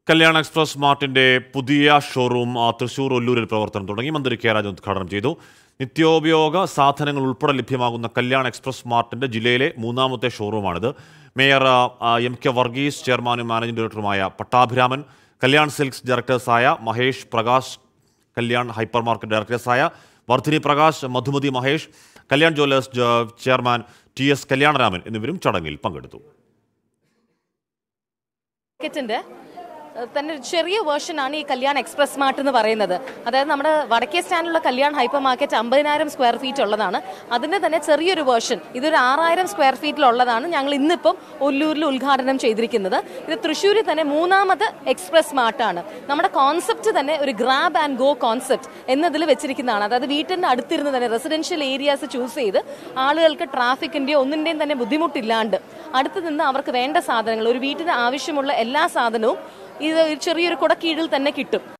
Kalyan express മാർട്ടിന്റെ പുതിയ showroom ആ, തൃശൂർ ഒല്ലൂരിൽ പ്രവർത്തനം തുടങ്ങി മന്ത്രി കെ രാജൻ ഉദ്ഘാടനം ചെയ്തു നിത്യോപയോഗ സാധനങ്ങൾ ഉൾപ്പെടെ ലഭ്യമാകുന്ന കല്യാൺ എക്സ്പ്രസ് മാർട്ടിന്റെ ജില്ലയിലെ മൂന്നാമത്തെ ഷോറൂമാണിത് മേയർ ആ, ആ, എം കെ വർഗീസ് ചെയർമാനും മാനേജിംഗ് ഡയറക്ടറുമായ പട്ടാഭിരാമൻ കല്യാൺ സിൽക്സ് ഡയറക്ടേഴ്സായ മഹേഷ് പ്രകാശ് കല്യാൺ ഹൈപ്പർ മാർക്കറ്റ് ഡയറക്ടേഴ്സായ വർദ്ധിനി പ്രകാശ് മധുമതി മഹേഷ് കല്യാൺ ജ്വല്ലേഴ്സ് ജ- ചെയർമാൻ ടി എസ് കല്യാണരാമൻ എന്നിവരും ചടങ്ങിൽ പങ്കെടുത്തു മാർക്കറ്റിന്റെ ഏഹ്, തന്നെ ഒരു ചെറിയ വേർഷനാണ് ഈ കല്യാൺ എക്സ്പ്രസ് മാർട്ട് എന്ന് പറയുന്നത് അതായത് നമ്മുടെ വടക്കേ സ്റ്റാൻഡിലുള്ള കല്യാൺ ഹൈപ്പർ മാർക്കറ്റ് അമ്പതിനായിരം സ്ക്വയർ ഫീറ്റ് ഉള്ളതാണ് അതിന്റെ തന്നെ ചെറിയൊരു വേർഷൻ ഇതൊരു ആറായിരം സ്ക്വയർ ഫീറ്റിലുള്ളതാണ് ഞങ്ങൾ ഇന്നിപ്പം ഒല്ലൂരിൽ ഉദ്ഘാടനം ചെയ്തിരിക്കുന്നത് ഇത് തൃശ്ശൂരിൽ തന്നെ മൂന്നാമത് എക്സ്പ്രസ് മാർട്ടാണ് നമ്മുടെ കോൺസെപ്റ്റ് തന്നെ ഒരു ഗ്രാബ് ആൻഡ് ഗോ കോൺസെപ്റ്റ് എന്നതിൽ വെച്ചിരിക്കുന്നതാണ് അതായത് വീട്ടിന്റെ അടുത്തിരുന്ന് തന്നെ റെസിഡൻഷ്യൽ ഏരിയാസ് ചൂസ് ചെയ്ത് ആളുകൾക്ക് ട്രാഫിക്കിന്റെയോ ഒന്നിന്റെയും തന്നെ ബുദ്ധിമുട്ടില്ലാണ്ട് അടുത്ത് നിന്ന് അവർക്ക് വേണ്ട സാധനങ്ങൾ ഒരു വീട്ടിന് ആവശ്യമുള്ള എല്ലാ സാധനവും ഇത് ഒരു ചെറിയൊരു കുടക്കീഴിൽ തന്നെ കിട്ടും